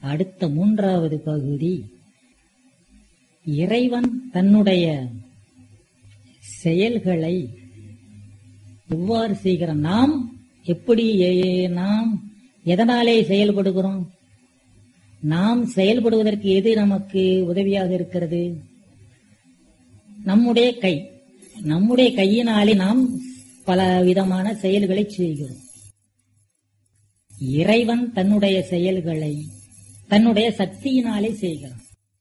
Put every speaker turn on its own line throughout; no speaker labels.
அடுத்த மூன்றாவது பகுதி இறைவன் தன்னுடைய செயல்களை எவ்வாறு செய்கிறான் நாம் எப்படி எ- நாம் எதனாலே செயல்படுகிறோம் நாம் செயல்படுவதற்கு எது நமக்கு உதவியாக இருக்கிறது நம்முடைய கை நம்முடைய கையினாலே நாம் பல விதமான செயல்களை செய்கிறோம் இறைவன் தன்னுடைய செயல்களை தன்னுடைய சக்தியினாலே செய்கிறான்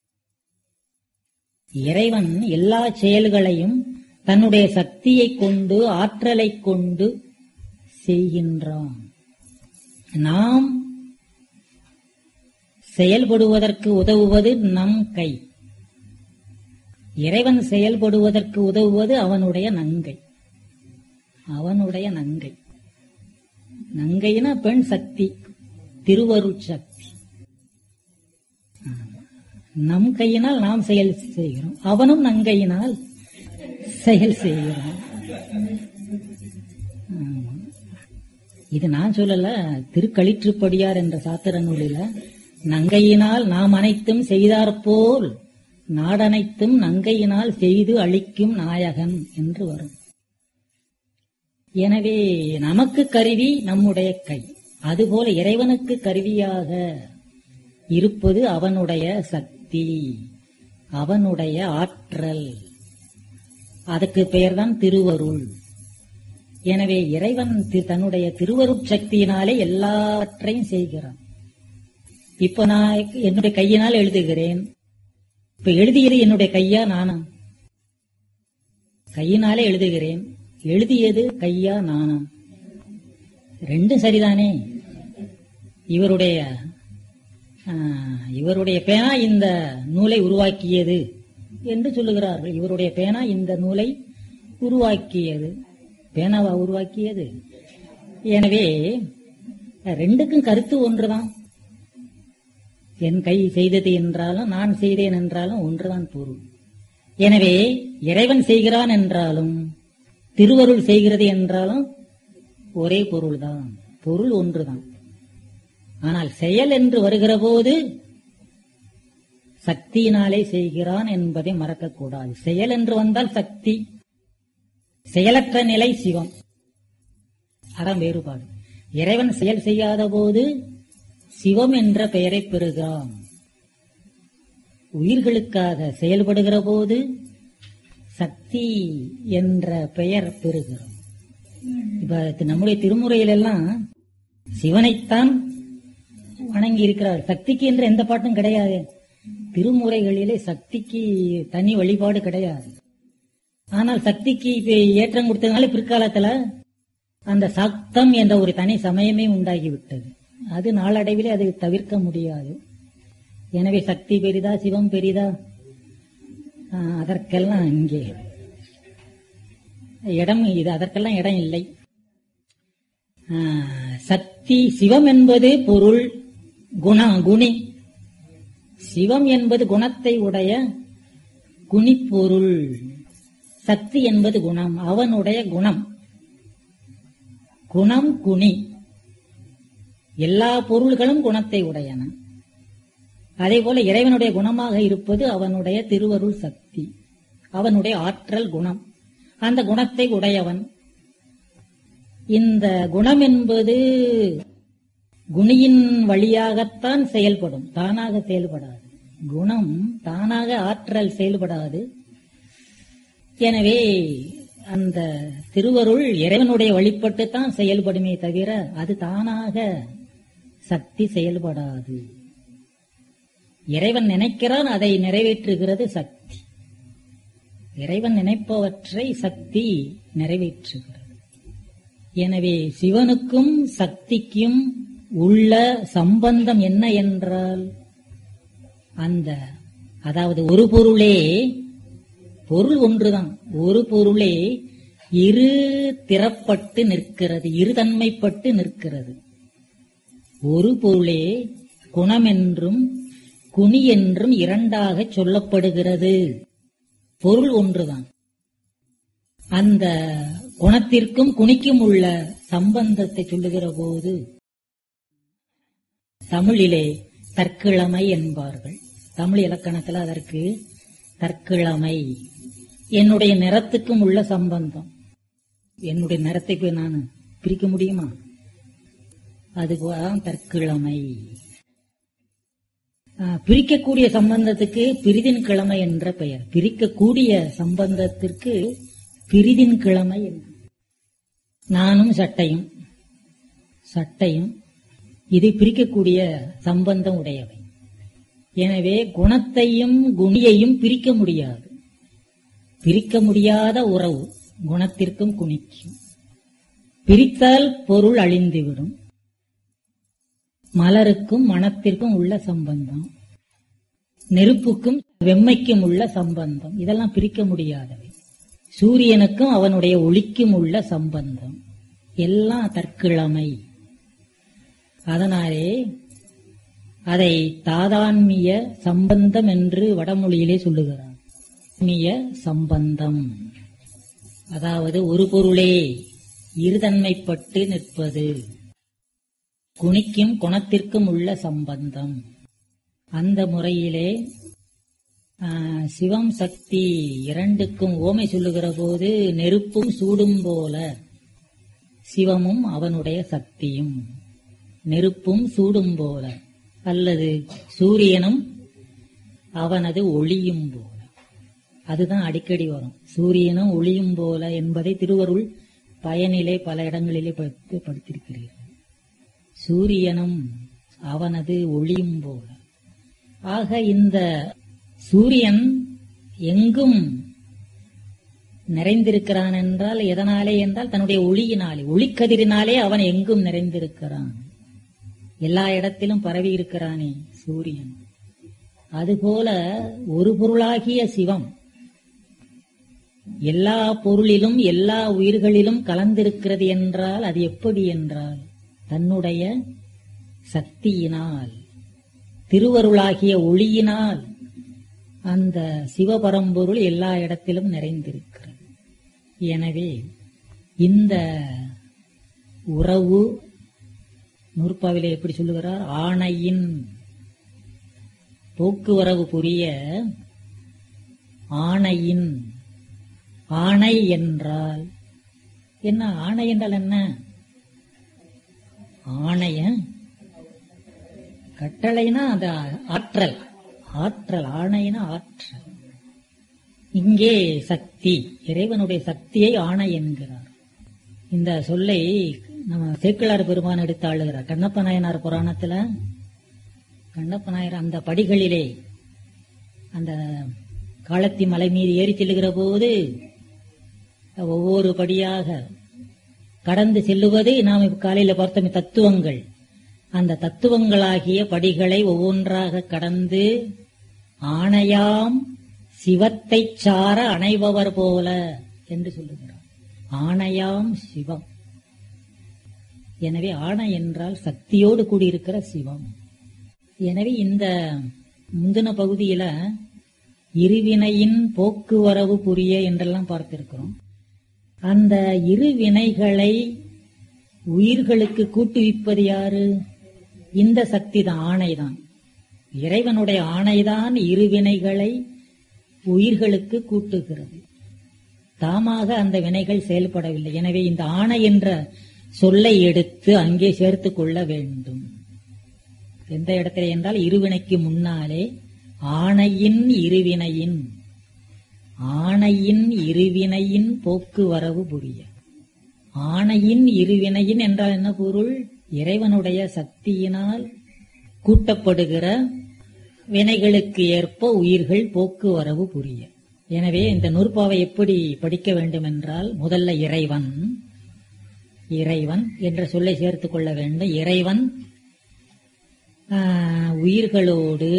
இறைவன் எல்லா செயல்களையும் தன்னுடைய சக்தியை கொண்டு ஆற்றலை கொண்டு செய்கின்றான் நாம் செயல்படுவதற்கு உதவுவது நம் கை இறைவன் செயல்படுவதற்கு உதவுவது அவனுடைய நங்கை அவனுடைய நங்கை நங்கைனா பெண் சக்தி திருவருட் சக்தி நம் கையினால் நாம் செயல் செய்கிறோம் அவனும் நங்கையினால் செயல் செய்கிறான் ஆமா. இது நான் சொல்லல திருக்களிற்றுப்படியார் என்ற சாத்திர நூலில நங்கையினால் நாம் அனைத்தும் செய்தாற்போல் நாடனைத்தும் நங்கையினால் செய்து அளிக்கும் நாயகன் என்று வரும் எனவே நமக்கு கருவி நம்முடைய கை அதுபோல இறைவனுக்கு கருவியாக இருப்பது அவனுடைய சக்தி அவனுடைய ஆற்றல் அதுக்கு பெயர்தான் திருவருள் எனவே இறைவன் தி- தன்னுடைய திருவருட் சக்தியினாலே எல்லாவற்றையும் செய்கிறான் இப்ப நான் என்னுடைய கையினால் எழுதுகிறேன் இப்ப எழுதியது என்னுடைய கையா நானா கையினாலே எழுதுகிறேன் எழுதியது கையா நானா ரெண்டும் சரிதானே இவருடைய ஆ, இவருடைய பேனா இந்த நூலை உருவாக்கியது என்று சொல்லுகிறார்கள் இவருடைய பேனா இந்த நூலை உருவாக்கியது பேனாவா உருவாக்கியது எனவே ரெண்டுக்கும் கருத்து ஒன்றுதான் என் கை செய்தது என்றாலும் நான் செய்தேன் என்றாலும் ஒன்றுதான் பொருள் எனவே இறைவன் செய்கிறான் என்றாலும் திருவருள் செய்கிறது என்றாலும் ஒரே பொருள்தான் பொருள் ஒன்றுதான் ஆனால் செயல் என்று வருகிற போது சக்தியினாலே செய்கிறான் என்பதை மறக்கக்கூடாது செயல் என்று வந்தால் சக்தி செயலற்ற நிலை சிவம் அறம் வேறுபாடு இறைவன் செயல் செய்யாத போது சிவம் என்ற பெயரை பெறுகிறான் உயிர்களுக்காக செயல்படுகிற போது சக்தி என்ற பெயர் பெறுகிறோம் இப்ப நம்முடைய திருமுறையில எல்லாம் சிவனைத்தான் வணங்கி இருக்கிறார் சக்திக்கு என்று எந்த பாட்டும் கிடையாது திருமுறைகளிலே சக்திக்கு தனி வழிபாடு கிடையாது ஆனால் சக்திக்கு இப்ப ஏற்றம் கொடுத்ததுனால பிற்காலத்துல அந்த சக்தம் என்ற ஒரு தனி சமயமே உண்டாகிவிட்டது அது நாளடைவிலே அதை தவிர்க்க முடியாது எனவே சக்தி பெரிதா சிவம் பெரிதா ஆஹ், அதற்கெல்லாம் இங்கே இடம் இது அதற்கெல்லாம் இடம் இல்லை ஆஹ், சக்தி சிவம் என்பது பொருள் குண குணி சிவம் என்பது குணத்தை உடைய குணிப்பொருள் சக்தி என்பது குணம் அவனுடைய குணம் குணம் குணி எல்லா பொருள்களும் குணத்தை உடையன அதே போல இறைவனுடைய குணமாக இருப்பது அவனுடைய திருவருள் சக்தி அவனுடைய ஆற்றல் குணம் அந்த குணத்தை உடையவன் இந்த குணம் என்பது குணியின் வழியாகத்தான் செயல்படும் தானாக செயல்படாது குணம் தானாக ஆற்றல் செயல்படாது எனவே அந்த திருவருள் இறைவனுடைய வழிபட்டு தான் செயல்படுமே தவிர அது தானாக சக்தி செயல்படாது இறைவன் நினைக்கிறான் அதை நிறைவேற்றுகிறது சக்தி இறைவன் நினைப்பவற்றை சக்தி நிறைவேற்றுகிறது எனவே சிவனுக்கும் சக்திக்கும் உள்ள சம்பந்தம் என்ன என்றால் அந்த அதாவது ஒரு பொருளே பொருள் ஒன்றுதான் ஒரு பொருளே இரு திறப்பட்டு நிற்கிறது இருதன்மைப்பட்டு நிற்கிறது ஒரு பொருளே குணமென்றும் குனி என்றும் இரண்டாக சொல்லப்படுகிறது பொருள் ஒன்றுதான் அந்த குணத்திற்கும் குணிக்கும் உள்ள சம்பந்தத்தை சொல்லுகிற போது தமிழிலே தற்கிழமை என்பார்கள் தமிழ் இலக்கணத்தில் அதற்கு தற்கிழமை என்னுடைய நிறத்துக்கும் உள்ள சம்பந்தம் என்னுடைய நிறத்தை போய் நான் பிரிக்க முடியுமா அதுதான் தற்கிழமை ஆ, பிரிக்கக்கூடிய சம்பந்தத்துக்கு பிரிதின் கிழமை என்ற பெயர் பிரிக்கக்கூடிய சம்பந்தத்திற்கு பிரிதின் கிழமை என்று நானும் சட்டையும் சட்டையும் இதை பிரிக்கக்கூடிய சம்பந்தம் உடையவை எனவே குணத்தையும் குணியையும் பிரிக்க முடியாது பிரிக்க முடியாத உறவு குணத்திற்கும் குணிக்கும் பிரித்தால் பொருள் அழிந்துவிடும் மலருக்கும் மனத்திற்கும் உள்ள சம்பந்தம் நெருப்புக்கும் வெம்மைக்கும் உள்ள சம்பந்தம் இதெல்லாம் பிரிக்க முடியாதவை சூரியனுக்கும் அவனுடைய ஒளிக்கும் உள்ள சம்பந்தம் எல்லாம் தற்கிழமை அதனாலே அதை தாதான்மிய சம்பந்தம் என்று வடமொழியிலே சொல்லுகிறார் தாதான்மிய சம்பந்தம் அதாவது ஒரு பொருளே இருதன்மைப்பட்டு நிற்பது குணிக்கும் குணத்திற்கும் உள்ள சம்பந்தம் அந்த முறையிலே ஆ, சிவம் சக்தி இரண்டுக்கும் ஓமை சொல்லுகிற போது நெருப்பும் சூடும் போல சிவமும் அவனுடைய சக்தியும் நெருப்பும் சூடும் போல அல்லது சூரியனும் அவனது ஒளியும் போல அதுதான் அடிக்கடி வரும் சூரியனும் ஒளியும் போல என்பதை திருவருள் பயனிலே பல இடங்களிலே படித்து படித்திருக்கிறீர்கள் சூரியனும் அவனது ஒளியும் போல ஆக இந்த சூரியன் எங்கும் நிறைந்திருக்கிறான் என்றால் எதனாலே என்றால் தன்னுடைய ஒளியினாலே ஒளிக்கதிரினாலே அவன் எங்கும் நிறைந்திருக்கிறான் எல்லா இடத்திலும் பரவி இருக்கிறானே சூரியன் அதுபோல ஒரு பொருளாகிய சிவம் எல்லா பொருளிலும் எல்லா உயிர்களிலும் கலந்திருக்கிறது என்றால் அது எப்படி என்றால் தன்னுடைய சக்தியினால் திருவருளாகிய ஒளியினால் அந்த சிவபரம்பொருள் எல்லா இடத்திலும் நிறைந்திருக்கிறது எனவே இந்த உறவு நூற்பாவிலே எப்படி சொல்லுகிறார் ஆணையின் போக்குவரவு புரிய ஆணையின் ஆணை என்றால் என்ன ஆணை என்றால் என்ன ஆணைய கட்டளைனா அது ஆற்றல் ஆற்றல் ஆணைனா ஆற்றல் இங்கே சக்தி இறைவனுடைய சக்தியை ஆணை என்கிறார் இந்த சொல்லை நம்ம சேக்கிழார் பெருமான் எடுத்து ஆளுகிறார் கண்ணப்ப நாயனார் புராணத்துல கண்ணப்ப நாயர் அந்த படிகளிலே அந்த காலத்தி மலை மீது ஏறி செல்லுகிற போது ஒவ்வொரு படியாக கடந்து செல்லுவது நாம் இப்ப காலையில பார்த்தோம் தத்துவங்கள் அந்த தத்துவங்களாகிய படிகளை ஒவ்வொன்றாக கடந்து ஆணையாம் சிவத்தைச் சார அணைபவர் போல என்று சொல்லுகிறார் ஆணையாம் சிவம் எனவே ஆணை என்றால் சக்தியோடு கூடியிருக்கிற சிவம் எனவே இந்த முந்தின பகுதியில இருவினையின் போக்குவரவு புரிய என்றெல்லாம் பார்த்திருக்கிறோம் அந்த இருவினைகளை உயிர்களுக்கு கூட்டுவிப்பது யாரு இந்த சக்தி தான் ஆணைதான் இறைவனுடைய ஆணைதான் இருவினைகளை உயிர்களுக்கு கூட்டுகிறது தாமாக அந்த வினைகள் செயல்படவில்லை எனவே இந்த ஆணை என்ற சொல்லை எடுத்து அங்கே சேர்த்துக் கொள்ள வேண்டும் எந்த இடத்துல என்றால் இருவினைக்கு முன்னாலே ஆணையின் இருவினையின் ஆணையின் இருவினையின் போக்குவரவு புரிய ஆணையின் இருவினையின் என்றால் என்ன பொருள் இறைவனுடைய சக்தியினால் கூட்டப்படுகிற வினைகளுக்கு ஏற்ப உயிர்கள் போக்குவரவு புரிய எனவே இந்த நூற்பாவை எப்படி படிக்க வேண்டும் என்றால் முதல்ல இறைவன் இறைவன் என்ற சொல்லை சேர்த்துக் கொள்ள வேண்டும் இறைவன் ஆஹ், உயிர்களோடு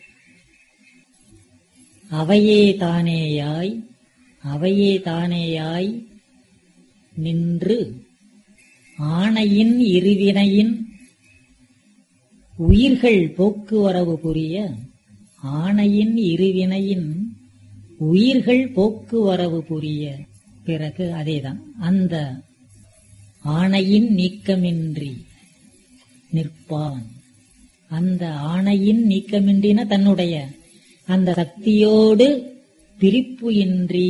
அவையே தானேயாய் அவையே தானேயாய் நின்று ஆணையின் இருவினையின் உயிர்கள் போக்குவரவு புரிய ஆணையின் இருவினையின் உயிர்கள் போக்குவரவு புரிய பிறகு அதேதான் அந்த ஆணையின் நீக்கமின்றி நிற்பான் அந்த ஆணையின் நீக்கமின்றின தன்னுடைய அந்த சக்தியோடு பிரிப்பு இன்றி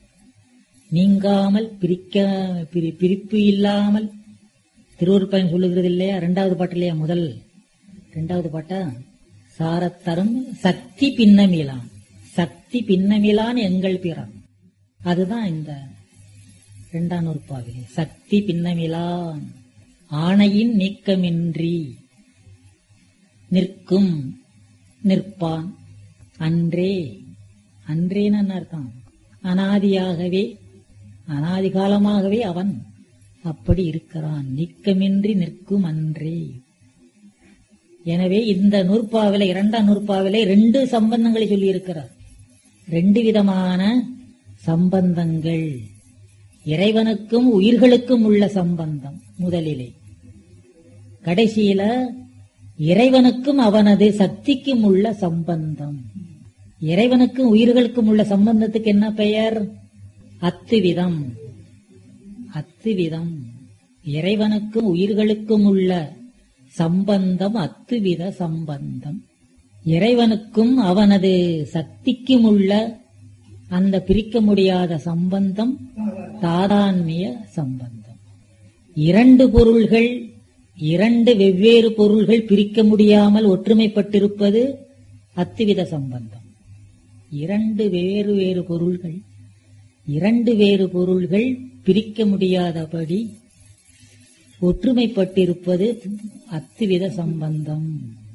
நீங்காமல் பிரிக்க பிரி- பிரிப்பு இல்லாமல் திருவருப்பயன் சொல்லுகிறது இல்லையா இரண்டாவது பாட்டிலையா முதல் இரண்டாவது பாட்டா சாரத்தரும் சக்தி பின்னமிலான் சக்தி பின்னமிலான் எங்கள் பிறன் அதுதான் இந்த இரண்டாம் நூற்பாவிலே சக்தி பின்னமிலான் ஆணையின் நீக்கமின்றி நிற்கும் நிற்பான் அன்றே அன்றேன்னு என்ன அர்த்தம் அனாதியாகவே அனாதி காலமாகவே அவன் அப்படி இருக்கிறான் நீக்கமின்றி நிற்கும் அன்றே எனவே இந்த நூற்பாவிலே இரண்டாம் நூற்பாவிலே ரெண்டு சம்பந்தங்களை சொல்லியிருக்கிறார் ரெண்டு விதமான சம்பந்தங்கள் இறைவனுக்கும் உயிர்களுக்கும் உள்ள சம்பந்தம் முதலிலே கடைசியில இறைவனுக்கும் அவனது சக்திக்கும் உள்ள சம்பந்தம் இறைவனுக்கும் உயிர்களுக்கும் உள்ள சம்பந்தத்துக்கு என்ன பெயர் அத்துவிதம் அத்துவிதம் இறைவனுக்கும் உயிர்களுக்கும் உள்ள சம்பந்தம் அத்துவித சம்பந்தம் இறைவனுக்கும் அவனது சக்திக்கும் உள்ள அந்த பிரிக்க முடியாத சம்பந்தம் தாதான்மிய சம்பந்தம் இரண்டு பொருள்கள் இரண்டு வெவ்வேறு பொருள்கள் பிரிக்க முடியாமல் ஒற்றுமைப்பட்டிருப்பது அத்துவித சம்பந்தம் இரண்டு வேறு வேறு பொருள்கள் இரண்டு வேறு பொருள்கள் பிரிக்க முடியாதபடி ஒற்றுமைப்பட்டிருப்பது அத்துவித சம்பந்தம்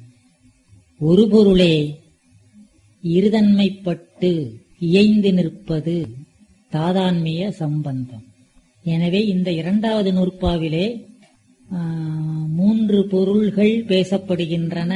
ஒரு பொருளே இருதன்மைப்பட்டு இயைந்து நிற்பது தாதான்மிய சம்பந்தம் எனவே இந்த இரண்டாவது நூற்பாவிலே ஆ, மூன்று பொருள்கள் பேசப்படுகின்றன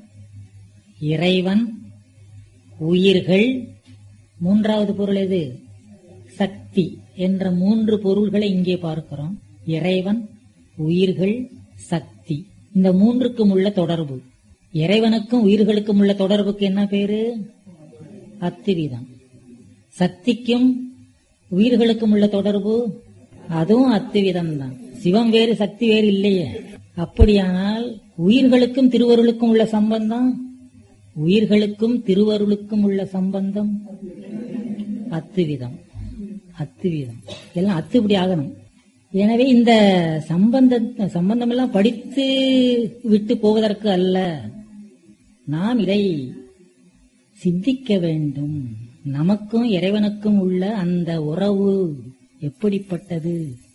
இறைவன் உயிர்கள் மூன்றாவது பொருள் எது சக்தி என்ற மூன்று பொருள்களை இங்கே பார்க்கிறோம் இறைவன் உயிர்கள் சக்தி இந்த மூன்றுக்கும் உள்ள தொடர்பு இறைவனுக்கும் உயிர்களுக்கும் உள்ள தொடர்புக்கு என்ன பேரு அத்திவிதம் சக்திக்கும் உயிர்களுக்கும் உள்ள தொடர்பு அதுவும் அத்துவிதம் தான் சிவம் வேறு சக்தி வேறு இல்லையே அப்படியானால் உயிர்களுக்கும் திருவருளுக்கும் உள்ள சம்பந்தம் உயிர்களுக்கும் திருவருளுக்கும் உள்ள சம்பந்தம் அத்துவிதம் அத்துவிதம் எல்லாம் அத்துப்படி ஆகணும் எனவே இந்த சம்பந்த சம்பந்தம் எல்லாம் படித்து விட்டு போவதற்கு அல்ல நாம் இதை சிந்திக்க வேண்டும் நமக்கும் இறைவனுக்கும் உள்ள அந்த உறவு எப்படிப்பட்டது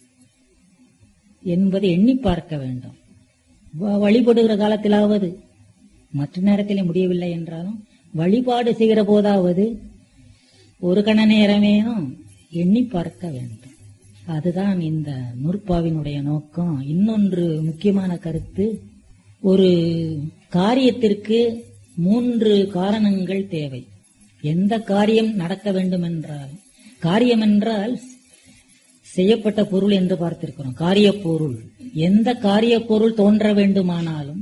என்பதை எண்ணி பார்க்க வேண்டும் வ- வழிபடுகிற காலத்திலாவது மற்ற நேரத்திலே முடியவில்லை என்றாலும் வழிபாடு செய்கிற போதாவது ஒரு கண நேரமேனும் எண்ணி பார்க்க வேண்டும் அதுதான் இந்த நூற்பாவினுடைய நோக்கம் இன்னொன்று முக்கியமான கருத்து ஒரு காரியத்திற்கு மூன்று காரணங்கள் தேவை எந்த காரியம் நடக்க வேண்டும் என்றால் காரியம் என்றால் செய்யப்பட்ட பொருள் என்று பார்த்திருக்கிறோம் காரிய பொருள் எந்த காரிய பொருள் தோன்ற வேண்டுமானாலும்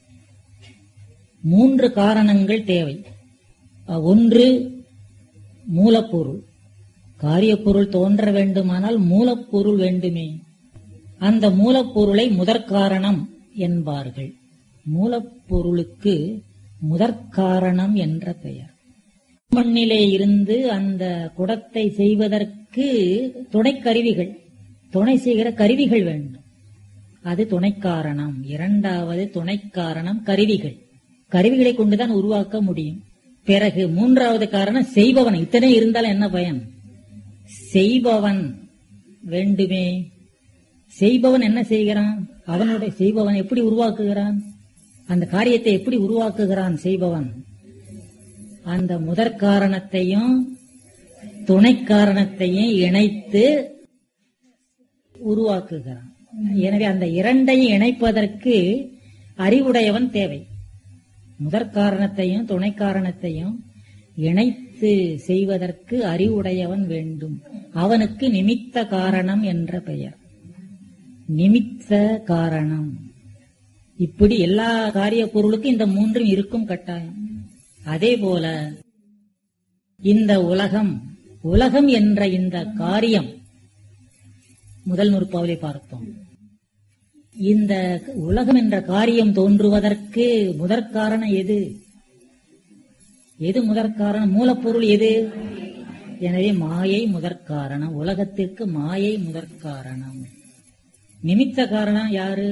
மூன்று காரணங்கள் தேவை அஹ், ஒன்று மூலப்பொருள் காரியப்பொருள் தோன்ற வேண்டுமானால் மூலப்பொருள் வேண்டுமே அந்த மூலப்பொருளை முதற்காரணம் என்பார்கள் மூலப்பொருளுக்கு முதற்காரணம் என்ற பெயர் மண்ணிலே இருந்து அந்த குடத்தை செய்வதற்கு துணைக்கருவிகள் துணை செய்கிற கருவிகள் வேண்டும் அது துணைக்காரணம் இரண்டாவது துணைக்காரணம் கருவிகள் கருவிகளை கொண்டுதான் உருவாக்க முடியும் பிறகு மூன்றாவது காரணம் செய்பவன் இத்தனை இருந்தால் என்ன பயன் செய்பவன் வேண்டுமே செய்பவன் என்ன செய்கிறான் அவனுடைய செய்பவன் எப்படி உருவாக்குகிறான் அந்த காரியத்தை எப்படி உருவாக்குகிறான் செய்பவன் அந்த முதற் காரணத்தையும் துணை காரணத்தையும் இணைத்து உருவாக்குகிறான் எனவே அந்த இரண்டையும் இணைப்பதற்கு அறிவுடையவன் தேவை முதற் காரணத்தையும் துணை காரணத்தையும் இணைத்து செய்வதற்கு அறிவுடையவன் வேண்டும் அவனுக்கு நிமித்த காரணம் என்ற பெயர் நிமித்த காரணம் இப்படி எல்லா காரிய பொருளுக்கும் இந்த மூன்றும் இருக்கும் கட்டாயம் அதே போல இந்த உலகம் உலகம் என்ற இந்த காரியம் முதல் நூற்பாவிலே பார்த்தோம் இந்த உலகம் என்ற காரியம் தோன்றுவதற்கு முதற்காரணம் எது எது முதற்காரணம் மூலப்பொருள் எது எனவே மாயை முதற்காரணம் உலகத்திற்கு மாயை முதற்காரணம் நிமித்த காரணம் யாரு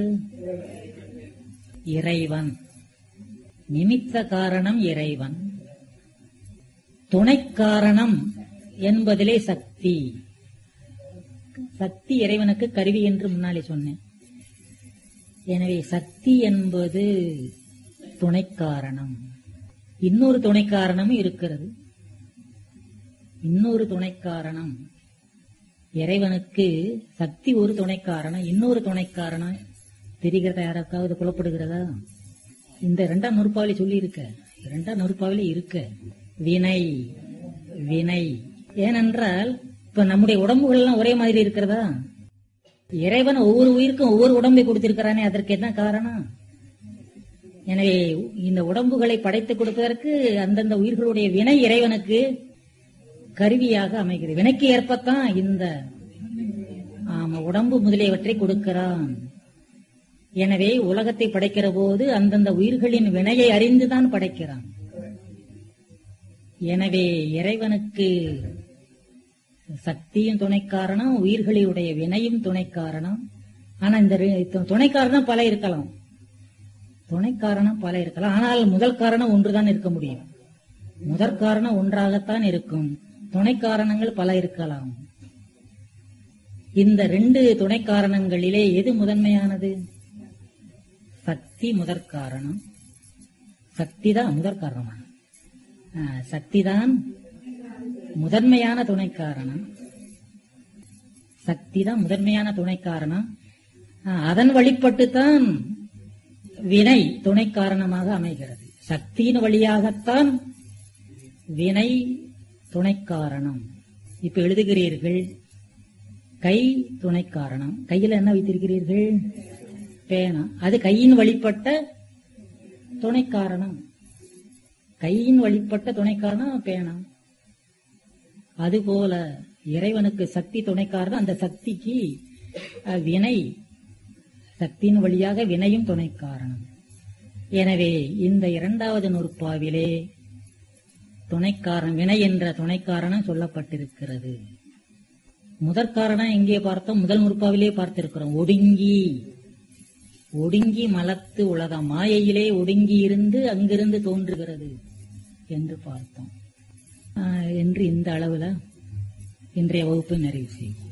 இறைவன் நிமித்த காரணம் இறைவன் துணைக்காரணம் என்பதிலே சக்தி சக்தி இறைவனுக்கு கருவி என்று முன்னாலே சொன்னேன் எனவே சக்தி என்பது துணைக்காரணம் இன்னொரு துணைக்காரணமும் இருக்கிறது இன்னொரு துணைக்காரணம் இறைவனுக்கு சக்தி ஒரு துணைக்காரணம் இன்னொரு துணைக்காரணம் தெரிகிறதா யாருக்காவது புலப்படுகிறதா இந்த இரண்டாம் நூற்பாவிலே சொல்லி இருக்க இரண்டாம் நூற்பாவிலே இருக்க வினை வினை ஏனென்றால் இப்ப நம்முடைய உடம்புகள் எல்லாம் ஒரே மாதிரி இருக்கிறதா இறைவன் ஒவ்வொரு உயிருக்கும் ஒவ்வொரு உடம்பை கொடுத்திருக்கிறானே அதற்கு என்ன காரணம் எனவே இந்த உடம்புகளை படைத்து கொடுப்பதற்கு அந்தந்த உயிர்களுடைய வினை இறைவனுக்கு கருவியாக அமைகிறது வினைக்கு ஏற்பத்தான் இந்த ஆமா உடம்பு முதலியவற்றை கொடுக்கிறான் எனவே உலகத்தை படைக்கிற போது அந்தந்த உயிர்களின் வினையை அறிந்துதான் படைக்கிறான் எனவே இறைவனுக்கு சக்தியும் துணை காரணம் உயிர்களுடைய வினையும் துணை காரணம் ஆனா இந்த ரெ- து- துணை காரணம் பல இருக்கலாம் துணை காரணம் பல இருக்கலாம் ஆனால் முதல் காரணம் ஒன்றுதான் இருக்க முடியும் முதற் காரணம் ஒன்றாகத்தான் இருக்கும் துணை காரணங்கள் பல இருக்கலாம் இந்த ரெண்டு துணை காரணங்களிலே எது முதன்மையானது சக்தி முதற் காரணம் சக்தி தான் முதற் காரணமா சக்தி தான் முதன்மையான துணை காரணம் சக்தி தான் முதன்மையான துணை காரணம் ஆ, அதன் வழிபட்டுத்தான் வினை துணை காரணமாக அமைகிறது சக்தியின் வழியாகத்தான் வினை துணை காரணம் இப்ப எழுதுகிறீர்கள் கை துணை காரணம் கையில என்ன வைத்திருக்கிறீர்கள் பேனா அது கையின் வழிபட்ட துணை காரணம் கையின் வழிபட்ட துணை காரணம் பேனா அதுபோல இறைவனுக்கு சக்தி துணை காரணம் அந்த சக்திக்கு அஹ், வினை சக்தியின் வழியாக வினையும் துணை காரணம் எனவே இந்த இரண்டாவது நூற்பாவிலே துணைக்காரணம் வினை என்ற துணைக்காரணம் சொல்லப்பட்டிருக்கிறது முதற்காரணம் எங்கே பார்த்தோம் முதல் நூற்பாவிலே பார்த்திருக்கிறோம் ஒடுங்கி ஒடுங்கி மலத்து உலகம் மாயையிலே ஒடுங்கி இருந்து அங்கிருந்து தோன்றுகிறது என்று பார்த்தோம் ஆஹ் என்று இந்த அளவுல இன்றைய வகுப்பை நிறைவு செய்வோம்